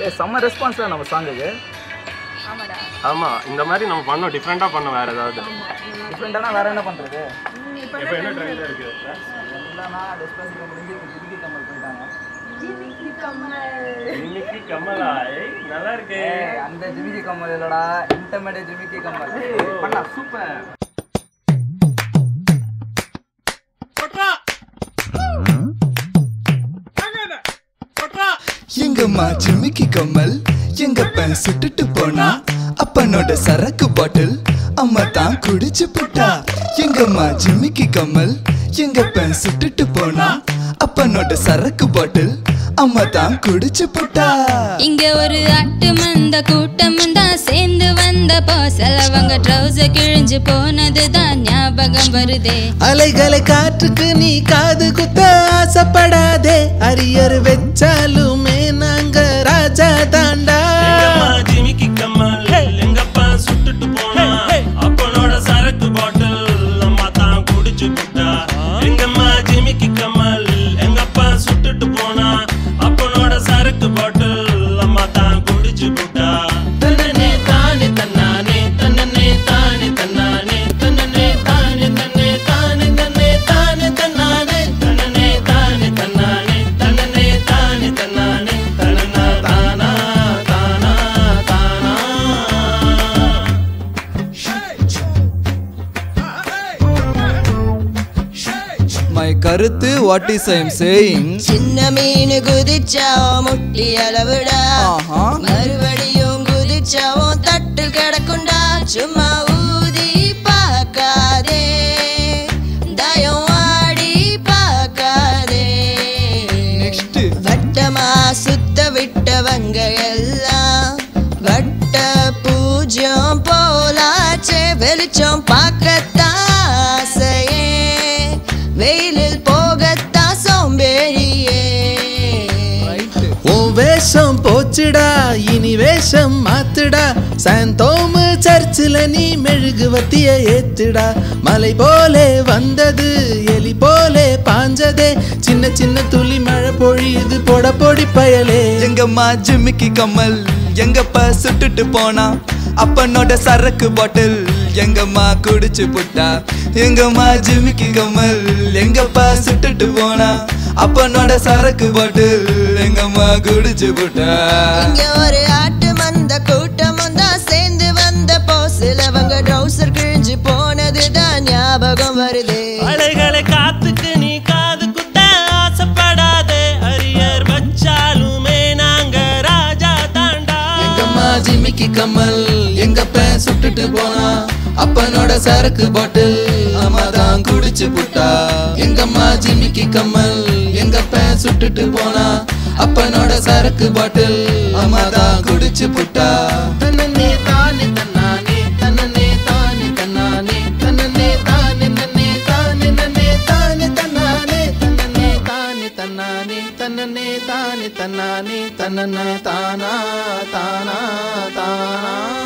ஏ செம்ம ரெஸ்பான்ஸ்ல நம்ம சாங்குக்கு ஆமாடா ஆமா இந்த மாதிரி நம்ம பண்ணோம் டிஃப்ரெண்டா பண்ணோம் வேற ஏதாவது டிஃப்ரெண்டானா வேற என்ன பண்றது இப்போ இப்போ என்ன ட்ரெயின்ல இருக்கு இல்லைனா டெஸ்பாசிட்டோ முடிஞ்சு இப்போ ஜிமிக்கி கமல் போயிட்டாங்க இன்னைக்கு கமலா ஏய் நல்லா இருக்கு ஏய், அந்த ஜிமிக்கி கமல் இல்லடா இன்டர்மீடியட் ஜிமிக்கி கமல் ஏய், பண்ணா சூப்பர் எங்கம்மா ஜிமிக்கி கம்மல் எங்க பெண் சுட்டுட்டு போனா அப்பனோட சரக்கு பாட்டில் அம்மா தான் குடிச்சு புட்டா எங்கம்மா ஜிமிக்கி கம்மல் எங்க பெண் சுட்டுட்டு போனா அப்பனோட சரக்கு பாட்டில் அம்மா தான் குடிச்சு புட்டா இங்க ஒரு அட்டு மந்த கூட்டம் தான் சேர்ந்து வந்த போசலவங்க ட்ரௌசர் கிழிஞ்சு போனதுதான் ஞாபகம் வருதே அலைகளை காற்றுக்கு நீ காது குத்த ஆசைப்படாதே அரியர் வச்சாலுமே நாங்க ராஜா தாண்டா எங்கம்மா ஜிமிக்கி கம்மல் எங்கப்பா சுட்டுட்டு போனா அப்பனோட சரக்கு பாட்டில் அம்மா தான் குடிச்சு புட்டா எங்கம்மா ஜிமிக்கி கம்மல் எங்கப்பா சுட்டுட்டு போனா அப்பனோட சரக்கு பாட்டில் அம்மா தான் குடிச்சு புட்டா தன்னனே தானே தன்னானே தன்னனே தானே தன்னானே தன்னனே தானே தன்னே தானே தன்னே தானே தன்னானே தன்னனே தானே தன்னானே தன்னனே தானே தன்னானே தனனா தானா தானா தானா மை கருத்து what is I am saying சின்ன மீன் குதிச்சா முட்டி அளவுடா ஆஹா. மறுபடியும் குதிச்சாவும் தட்டில் கிடக்குண்டா சும்மா ஊதி பார்க்காதே தயம் ஆடி பார்க்காதே நெக்ஸ்ட் வட்டமா சுத்த விட்டவங்க எல்லாம் வட்ட பூஜ்யம் போலாச்சே வெளிச்சம் பார்க்கத்தான் ஆசையே வெயிலில் போகத்தான் சோம்பேறியே உன் வேஷம் போச்சுடா இனி வேஷம் மாத்துடா சாந்தோமு சர்ச்சில் நீ மெழுகுவத்திய ஏத்துடா மலை போலே வந்தது எலி போலே பாஞ்சதே சின்ன சின்ன துளி மழை பொழியுது பொட பொடி பயலே எங்கம்மா ஜிமிக்கி கம்மல் எங்கப்பா சுட்டுட்டு போனா அப்பனோட சரக்கு பாட்டில் எங்கம்மா குடிச்சு புட்டா எங்கம்மா ஜிமிக்கி கம்மல் எங்கப்பா சுட்டுட்டு போனா அப்பனோட சரக்கு பாட்டில் எங்கம்மா குடிச்சு புட்டா இங்க ஒரு ஆட்டு மந்த கூட்டமும் தான் சேர்ந்து வந்த போசிலவங்க ட்ரௌசர் கிழிஞ்சு போனதுதான் ஞாபகம் வருதே அலைகளை காத்துக்கு நீ காது குத்த ஆசைப்படாதே அரியர் வச்சாலுமே நாங்க ராஜா தாண்டா எங்கம்மா ஜிமிக்கி கம்மல் எங்கப்ப சுட்டுட்டு போனா அப்பனோட சரக்கு பாட்டில் அம்மா தான் குடிச்சு புட்டா எங்கம்மா ஜிமிக்கி கம்மல் எங்கப்ப சுட்டுட்டு போனா அப்பனோட சரக்கு பாட்டில் அம்மா தான் குடிச்சு புட்டா தன்னே தானே தன்னானே தன்னே தானே தன்னானே தன்னே தானே நன்னே தானே நன்னே தானே தன்னானே தன்னே தானே தன்னானே தன்னே தானே தன்னானே தன்னே தானா தானா தானா